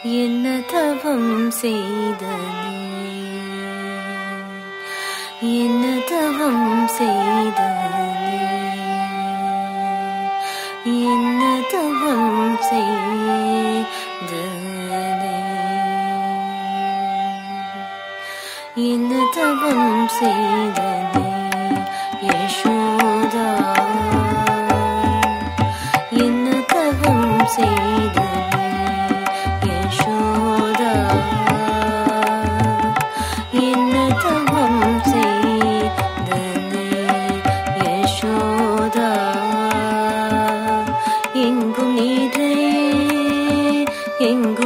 என்ன தவம் செய்தனே என்ன தவம் செய்தனே என்ன தவம் செய்தனே என்ன தவம் செய்தனே யசோதா என்ன தவம் செய்தனே யசோதா என்ன தவம் செய்தனே யசோதா எங்கும் நீரே எங்கும்